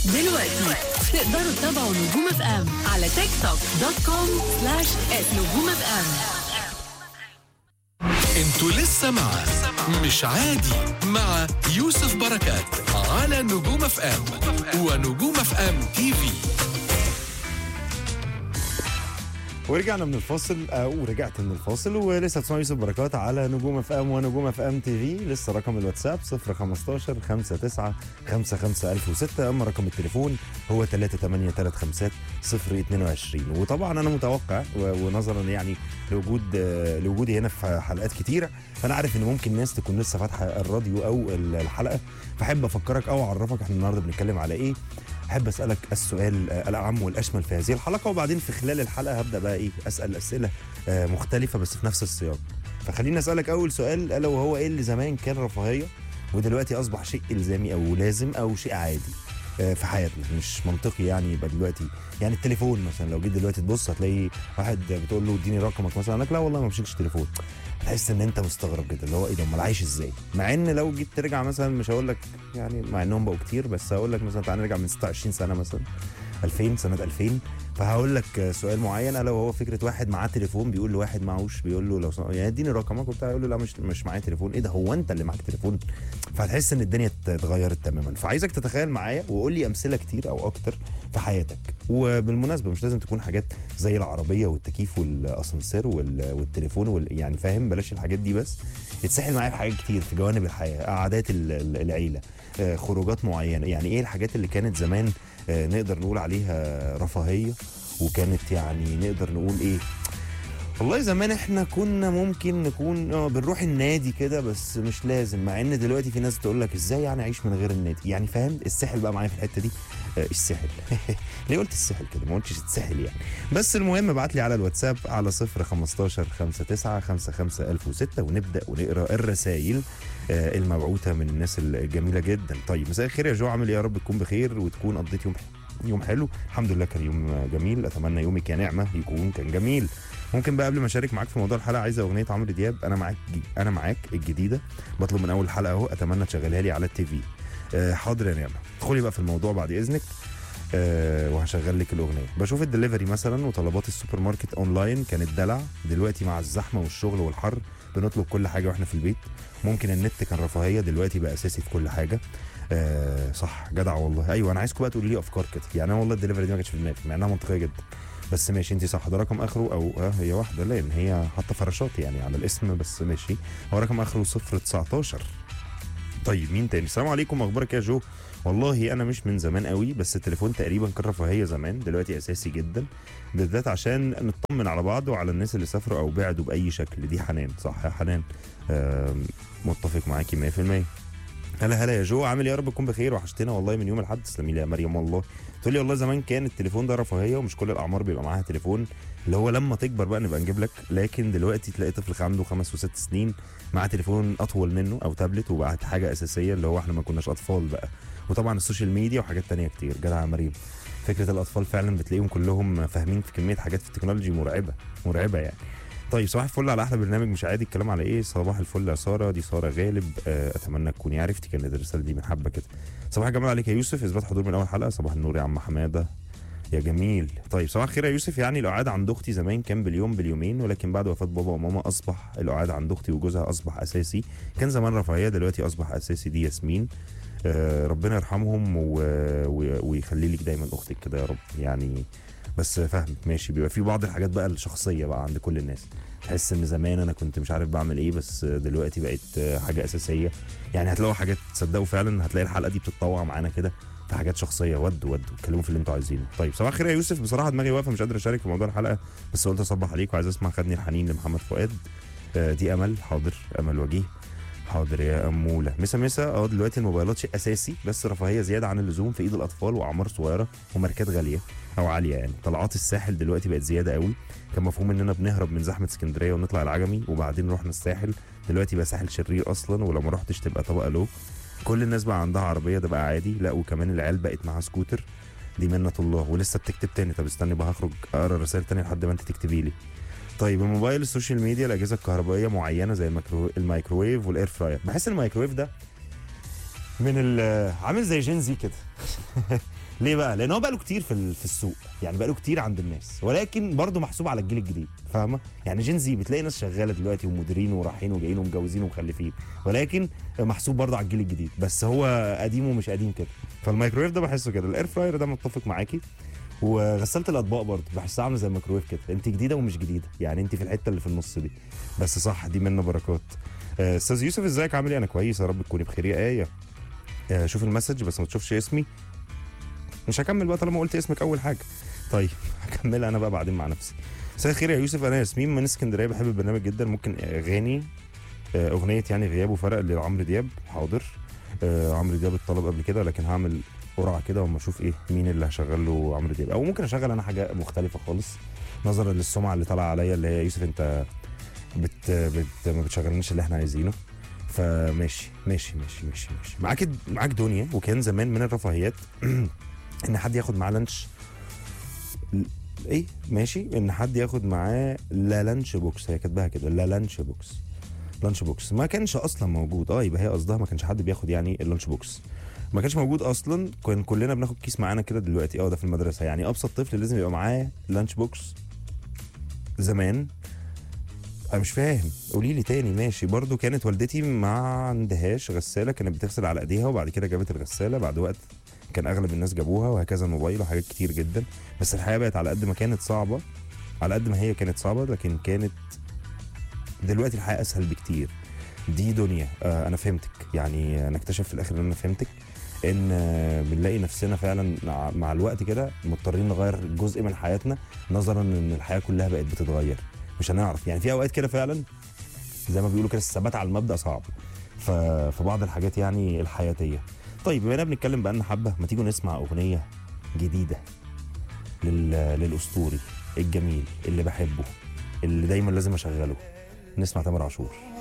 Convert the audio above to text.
دلوقتي تقدروا تتابعوا نجوم اف ام على تيك توك دوت كوم سلاش نجوم اف ام انتوا لسه مع مش عادي مع يوسف بركات على نجوم اف ام ونجوم اف ام تي في ورجعنا من الفاصل او رجعت من الفاصل ولسه تسمعوا يوسف بركات على نجوم اف ام ونجوم اف ام تي في لسه رقم الواتساب 015 59 55006 اما رقم التليفون هو 38350 022 وطبعا انا متوقع و- ونظرا يعني لوجود آه، لوجودي هنا في حلقات كتيره فانا عارف ان ممكن ناس تكون لسه فاتحه الراديو او الحلقه فاحب افكرك او اعرفك احنا النهارده بنتكلم على ايه احب اسالك السؤال آه، الاعم والاشمل في هذه الحلقه وبعدين في خلال الحلقه هبدا بقى ايه اسال اسئله آه، مختلفه بس في نفس السياق فخليني اسالك اول سؤال الا وهو ايه اللي زمان كان رفاهيه ودلوقتي اصبح شيء الزامي او لازم او شيء عادي آه، في حياتنا مش منطقي يعني يبقى دلوقتي يعني التليفون مثلا لو جيت دلوقتي تبص هتلاقي واحد بتقول له اديني رقمك مثلا قال لك لا والله ما بمسكش تليفون هتحس ان انت مستغرب جدا اللي هو ايه ده امال عايش ازاي مع ان لو جيت ترجع مثلا مش هقول لك يعني مع انهم بقوا كتير بس هقول لك مثلا تعالى نرجع من 26 سنه مثلا 2000 سنه 2000 فهقول لك سؤال معين الا وهو فكره واحد معاه تليفون بيقول لواحد معهوش بيقول له لو سم... يعني اديني رقمك وبتاع يقول له لا مش مش معايا تليفون ايه ده هو انت اللي معاك تليفون فهتحس ان الدنيا ات- اتغيرت تماما فعايزك تتخيل معايا وقول لي امثله كتير او اكتر في حياتك وبالمناسبه مش لازم تكون حاجات زي العربيه والتكييف والاسانسير وال... والتليفون وال... يعني فاهم بلاش الحاجات دي بس اتسحل معايا في حاجات كتير في جوانب الحياه قعدات ال- ال- العيله آه، خروجات معينه يعني ايه الحاجات اللي كانت زمان آه، نقدر نقول عليها رفاهيه وكانت يعني نقدر نقول ايه والله زمان احنا كنا ممكن نكون اه بنروح النادي كده بس مش لازم مع ان دلوقتي في ناس تقول لك ازاي يعني اعيش من غير النادي يعني فاهم السحل بقى معايا في الحته دي آه السحل ليه قلت السحل كده ما قلتش السحل يعني بس المهم ابعت لي على الواتساب على 0 15 59 55 1006 ونبدا ونقرا الرسائل آه المبعوثه من الناس الجميله جدا طيب مساء الخير يا جو عامل ايه يا رب تكون بخير وتكون قضيت يوم يوم حلو الحمد لله كان يوم جميل اتمنى يومك يا نعمه يكون كان جميل ممكن بقى قبل ما اشارك معاك في موضوع الحلقه عايزه اغنيه عمرو دياب انا معاك انا معاك الجديده بطلب من اول حلقه اهو اتمنى تشغلها لي على التي في آه حاضر يا نعمه ادخلي بقى في الموضوع بعد اذنك آه وهشغل لك الاغنيه بشوف الدليفري مثلا وطلبات السوبر ماركت اونلاين كانت دلع دلوقتي مع الزحمه والشغل والحر بنطلب كل حاجه واحنا في البيت ممكن النت كان رفاهيه دلوقتي بقى اساسي في كل حاجه آه صح جدع والله ايوه انا عايزكم بقى تقولوا لي افكار كده يعني انا والله الدليفري دي ما كانتش في دماغي مع انها منطقيه جدا بس ماشي انت صح ده رقم اخره او آه هي واحده لان هي حاطه فراشات يعني على الاسم بس ماشي هو رقم اخره 019 طيب مين تاني السلام عليكم اخبارك يا جو والله انا مش من زمان قوي بس التليفون تقريبا كان رفاهيه زمان دلوقتي اساسي جدا بالذات عشان نطمن على بعض وعلى الناس اللي سافروا او بعدوا باي شكل دي حنان صح يا حنان آم، متفق معاكي 100% هلا هلا يا جو عامل ايه يا رب تكون بخير وحشتنا والله من يوم الاحد تسلمي لي يا مريم والله تقول لي والله زمان كان التليفون ده رفاهيه ومش كل الاعمار بيبقى معاها تليفون اللي هو لما تكبر بقى نبقى نجيب لك لكن دلوقتي تلاقي طفل عنده خمس وست سنين معاه تليفون اطول منه او تابلت وبقت حاجه اساسيه اللي هو احنا ما كناش اطفال بقى وطبعا السوشيال ميديا وحاجات تانية كتير جدع يا مريم فكره الاطفال فعلا بتلاقيهم كلهم فاهمين في كميه حاجات في التكنولوجي مرعبه مرعبه يعني طيب صباح الفل على احلى برنامج مش عادي الكلام على ايه صباح الفل يا ساره دي ساره غالب آه، اتمنى تكوني عرفتي كانت الرساله دي من حبه كده صباح الجمال عليك يا يوسف اثبات حضور من اول حلقه صباح النور يا عم حماده يا جميل طيب صباح الخير يا يوسف يعني القعاد عند اختي زمان كان باليوم باليومين ولكن بعد وفاه بابا وماما اصبح القعاد عند اختي وجوزها اصبح اساسي كان زمان رفاهيه دلوقتي اصبح اساسي دي ياسمين آه ربنا يرحمهم و... و... ويخلي لك دايما اختك كده يا رب يعني بس فاهم ماشي بيبقى في بعض الحاجات بقى الشخصيه بقى عند كل الناس تحس ان زمان انا كنت مش عارف بعمل ايه بس دلوقتي بقت حاجه اساسيه يعني هتلاقوا حاجات تصدقوا فعلا هتلاقي الحلقه دي بتتطوع معانا كده في حاجات شخصيه ود ود اتكلموا في اللي انتوا عايزينه طيب صباح الخير يا يوسف بصراحه دماغي واقفه مش قادر اشارك في موضوع الحلقه بس قلت اصبح عليك وعايز اسمع خدني الحنين لمحمد فؤاد آه، دي امل حاضر امل وجيه حاضر يا اموله مسا مسا اه دلوقتي الموبايلات شيء اساسي بس رفاهيه زياده عن اللزوم في ايد الاطفال واعمار صغيره وماركات غاليه او عاليه يعني طلعات الساحل دلوقتي بقت زياده قوي كان مفهوم اننا بنهرب من زحمه اسكندريه ونطلع العجمي وبعدين رحنا الساحل دلوقتي بقى ساحل شرير اصلا ولو ما رحتش تبقى طبقه لو كل الناس بقى عندها عربيه ده بقى عادي لا وكمان العيال بقت معاها سكوتر دي منة الله ولسه بتكتب تاني طب استني بقى هخرج اقرا رسائل تاني لحد ما انت تكتبي لي طيب الموبايل السوشيال ميديا الاجهزه الكهربائيه معينه زي الميكرو... الميكروويف والاير فراير بحس الميكروويف ده من ال عامل زي جين زي كده ليه بقى؟ لان هو بقى له كتير في ال- في السوق يعني بقى له كتير عند الناس ولكن برضه محسوب على الجيل الجديد فاهمه؟ يعني جين زي بتلاقي ناس شغاله دلوقتي ومديرين ورايحين وجايين ومجوزين ومخلفين ولكن محسوب برضه على الجيل الجديد بس هو قديم ومش قديم كده فالميكرويف ده بحسه كده الاير فراير ده متفق معاكي وغسالة الاطباق برضه بحسها عامله زي الميكرويف كده انت جديده ومش جديده يعني انت في الحته اللي في النص دي بس صح دي منا بركات آه، استاذ يوسف ازيك عامل ايه انا كويس يا رب تكوني بخير يا ايه آه، شوف المسج بس ما تشوفش اسمي مش هكمل بقى طالما قلت اسمك اول حاجه طيب هكملها انا بقى بعدين مع نفسي مساء الخير يا يوسف انا ياسمين من اسكندريه بحب البرنامج جدا ممكن اغاني آه، اغنيه يعني غياب وفرق لعمرو دياب حاضر آه، عمرو دياب اتطلب قبل كده لكن هعمل قرعه كده واما اشوف ايه مين اللي هشغل له عمرو دياب او ممكن اشغل انا حاجه مختلفه خالص نظرا للسمعه اللي طالعه عليا اللي هي يوسف انت بت, بت ما بتشغلناش اللي احنا عايزينه فماشي ماشي ماشي ماشي ماشي معاك معاك دنيا وكان زمان من الرفاهيات ان حد ياخد معاه لانش ايه ماشي ان حد ياخد معاه لا لانش بوكس هي كاتباها كده لا لانش بوكس لانش بوكس ما كانش اصلا موجود اه يبقى هي قصدها ما كانش حد بياخد يعني اللانش بوكس ما كانش موجود اصلا كان كلنا بناخد كيس معانا كده دلوقتي اه ده في المدرسه يعني ابسط طفل لازم يبقى معاه لانش بوكس زمان انا مش فاهم قولي لي تاني ماشي برضو كانت والدتي ما عندهاش غساله كانت بتغسل على ايديها وبعد كده جابت الغساله بعد وقت كان اغلب الناس جابوها وهكذا الموبايل وحاجات كتير جدا بس الحياه بقت على قد ما كانت صعبه على قد ما هي كانت صعبه لكن كانت دلوقتي الحياه اسهل بكتير دي دنيا آه انا فهمتك يعني انا اكتشف في الاخر ان انا فهمتك ان آه، بنلاقي نفسنا فعلا مع- مع الوقت كده مضطرين نغير جزء من حياتنا نظرا ان الحياه كلها بقت بتتغير مش هنعرف يعني في اوقات كده فعلا زي ما بيقولوا كده الثبات على المبدا صعب ف- في بعض الحاجات يعني الحياتيه طيب بما اننا بنتكلم بقالنا حبه ما تيجوا نسمع اغنيه جديده لل... للاسطوري الجميل اللي بحبه اللي دايما لازم اشغله نسمع تامر عاشور